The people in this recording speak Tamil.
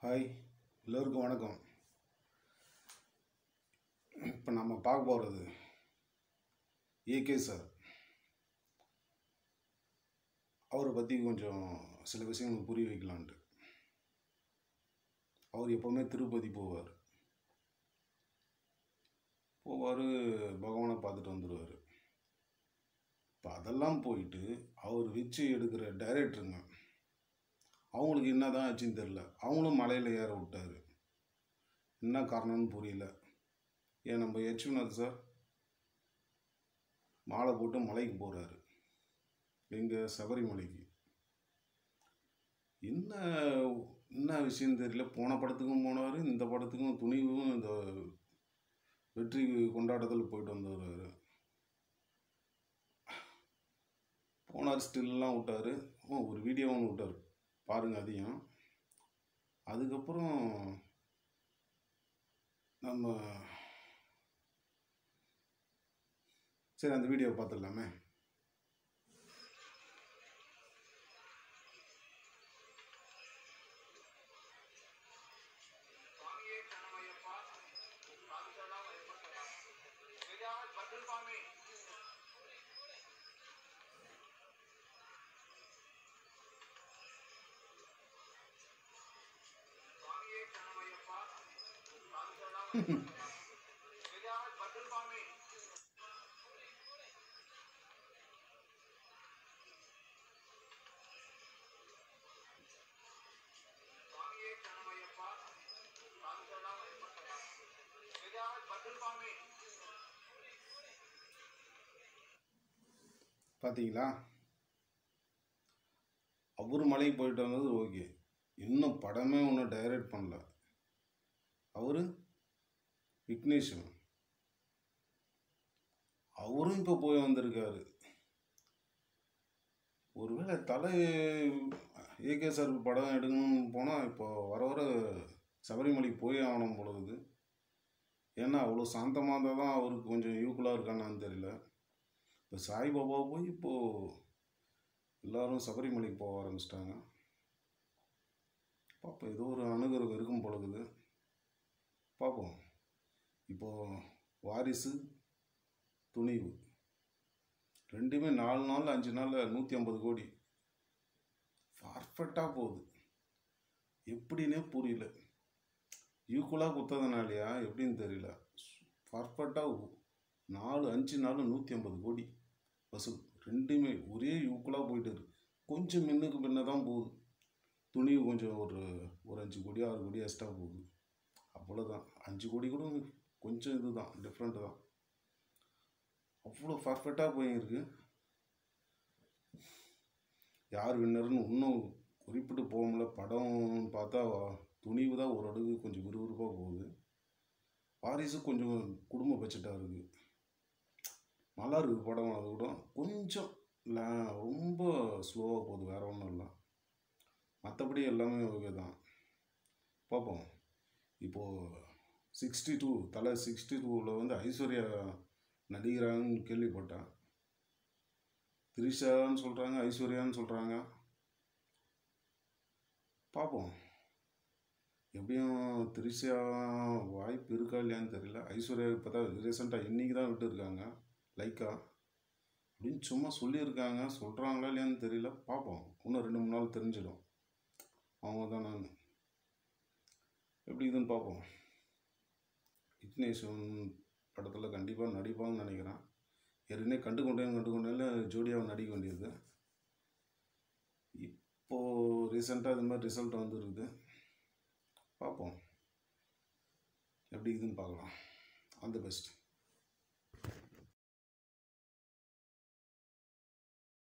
ஹாய் எல்லோருக்கும் வணக்கம் இப்போ நம்ம பார்க்க போகிறது ஏகே சார் அவரை பற்றி கொஞ்சம் சில விஷயங்கள் புரிய வைக்கலான்ட்டு அவர் எப்போவுமே திருப்பதி போவார் போவார் பகவானை பார்த்துட்டு வந்துடுவார் இப்போ அதெல்லாம் போயிட்டு அவர் வச்சு எடுக்கிற டைரக்டருங்க அவங்களுக்கு என்ன தான் ஆச்சுன்னு தெரில அவங்களும் மலையில் ஏற விட்டாரு என்ன காரணம்னு புரியல ஏன் நம்ம யச்சுநாத் சார் மாலை போட்டு மலைக்கு போகிறாரு எங்கே சபரிமலைக்கு என்ன என்ன விஷயம் தெரியல போன படத்துக்கும் போனார் இந்த படத்துக்கும் துணிவும் இந்த வெற்றி கொண்டாட்டத்தில் போயிட்டு வந்துடுறாரு போனார் ஸ்டில்லாம் விட்டார் ஒரு வீடியோ ஒன்று விட்டார் பாருங்கள் அதையும் அதுக்கப்புறம் நம்ம சரி அந்த வீடியோவை பார்த்துடலாமே பார்த்தீங்களா அவர் மலைக்கு போயிட்டு வந்தது ஓகே இன்னும் படமே ஒன்றும் டைரக்ட் பண்ணல அவர் விக்னேஷன் அவரும் இப்போ போய் வந்திருக்காரு ஒருவேளை தலை ஏகே சார் படம் எடுக்கணும்னு போனால் இப்போ வர வர சபரிமலைக்கு போய் ஆகணும் பொழுது ஏன்னா அவ்வளோ சாந்தமாக இருந்தால் தான் அவருக்கு கொஞ்சம் யூக்குலாக இருக்கானான்னு தெரியல இப்போ சாய்பாபா போய் இப்போது எல்லாரும் சபரிமலைக்கு போக ஆரம்பிச்சிட்டாங்க பார்ப்போம் ஏதோ ஒரு அணுகுறது இருக்கும் பொழுது பார்ப்போம் இப்போது வாரிசு துணிவு ரெண்டுமே நாலு நாள் அஞ்சு நாள் நூற்றி ஐம்பது கோடி பர்ஃபெக்டாக போகுது எப்படின்னே புரியல ஈக்குவலாக குத்ததுனாலையா எப்படின்னு தெரியல பர்ஃபெக்டாக நாலு அஞ்சு நாலு நூற்றி ஐம்பது கோடி வசூல் ரெண்டுமே ஒரே ஈக்குவலாக போயிட்டு இருக்கு கொஞ்சம் மின்னுக்கு பின்ன தான் போகுது துணிவு கொஞ்சம் ஒரு ஒரு அஞ்சு கோடி ஆறு கோடி எக்ஸ்ட்ரா போகுது அவ்வளோதான் அஞ்சு கோடி கூட கொஞ்சம் இது தான் டிஃப்ரெண்ட்டு தான் அவ்வளோ பர்ஃபெக்டாக போயிருக்கு யார் வின்னர்னு இன்னும் குறிப்பிட்டு போகல படம் பார்த்தா துணிவு தான் ஒரு அடுக்கு கொஞ்சம் விறுவிறுப்பாக போகுது வாரிசு கொஞ்சம் குடும்ப பட்ஜெட்டாக இருக்குது நல்லா இருக்குது படம் அது கூட கொஞ்சம் ல- ரொம்ப ஸ்லோவாக போகுது வேற ஒன்றும் இல்லை மற்றபடி எல்லாமே ஓகே தான் பார்ப்போம் இப்போது சிக்ஸ்டி டூ தலை சிக்ஸ்டி டூவில் வந்து ஐஸ்வர்யா நடிக்கிறாங்கன்னு கேள்விப்பட்டேன் திரிஷான்னு சொல்கிறாங்க ஐஸ்வர்யான்னு சொல்கிறாங்க பார்ப்போம் எப்படியும் திரிஷா வாய்ப்பு இருக்கா இல்லையான்னு தெரியல ஐஸ்வர்யா இப்போ தான் ரீசெண்டாக இன்றைக்கி தான் விட்டுருக்காங்க லைக்கா அப்படின்னு சும்மா சொல்லியிருக்காங்க சொல்கிறாங்களா இல்லையான்னு தெரியல பார்ப்போம் இன்னும் ரெண்டு மூணு நாள் தெரிஞ்சிடும் அவங்க தான் நான் எப்படி இதுன்னு பார்ப்போம் விக்னேஷன் படத்தில் கண்டிப்பாக நடிப்பாங்கன்னு நினைக்கிறேன் ஏற்கனவே கண்டு கொண்டேன் கண்டு கொண்டேன்ல ஜோடியாவை நடிக்க வேண்டியது இப்போது ரீசெண்டாக இது மாதிரி ரிசல்ட் வந்துருக்குது பார்ப்போம் எப்படி இதுன்னு பார்க்கலாம் ஆல் தி பெஸ்ட்